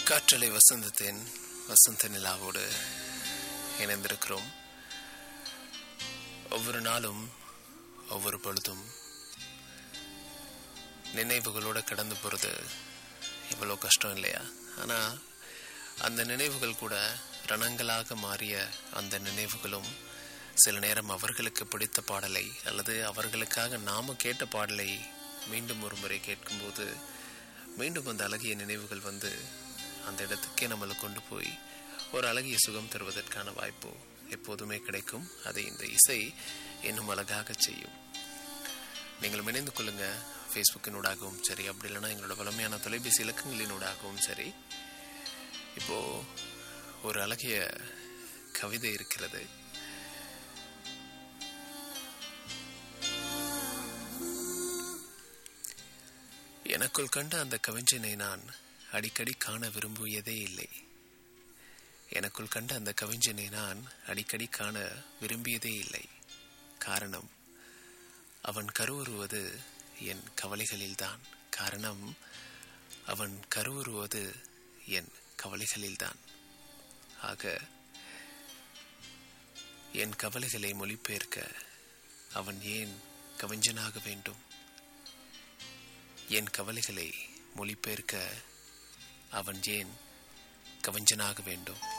காற்றலை வசந்தத்தின் வசந்த நிலாவோடு இணைந்திருக்கிறோம் ஒவ்வொரு நாளும் ஒவ்வொரு பொழுதும் நினைவுகளோடு கடந்து போகிறது இவ்வளோ கஷ்டம் இல்லையா ஆனால் அந்த நினைவுகள் கூட ரணங்களாக மாறிய அந்த நினைவுகளும் சில நேரம் அவர்களுக்கு பிடித்த பாடலை அல்லது அவர்களுக்காக நாம கேட்ட பாடலை மீண்டும் ஒரு முறை கேட்கும்போது மீண்டும் அந்த அழகிய நினைவுகள் வந்து அந்த இடத்துக்கே நம்மளை கொண்டு போய் ஒரு அழகிய சுகம் தருவதற்கான வாய்ப்பு எப்போதுமே கிடைக்கும் அதை இந்த இசை இன்னும் அழகாக செய்யும் நீங்களும் இணைந்து கொள்ளுங்க ஃபேஸ்புக்கினூடாகவும் சரி அப்படி இல்லைன்னா எங்களோட வளமையான தொலைபேசி இலக்கங்களினூடாகவும் சரி இப்போ ஒரு அழகிய கவிதை இருக்கிறது எனக்குள் கண்ட அந்த கவிஞனை நான் அடிக்கடி காண விரும்பியதே இல்லை எனக்குள் கண்ட அந்த கவிஞனை நான் அடிக்கடி காண விரும்பியதே இல்லை காரணம் அவன் கருவுறுவது என் கவலைகளில்தான் காரணம் அவன் கருவுறுவது என் கவலைகளில்தான் ஆக என் கவலைகளை மொழிபெயர்க்க அவன் ஏன் கவிஞனாக வேண்டும் என் கவலைகளை மொழிபெயர்க்க அவன் ஏன் கவிஞனாக வேண்டும்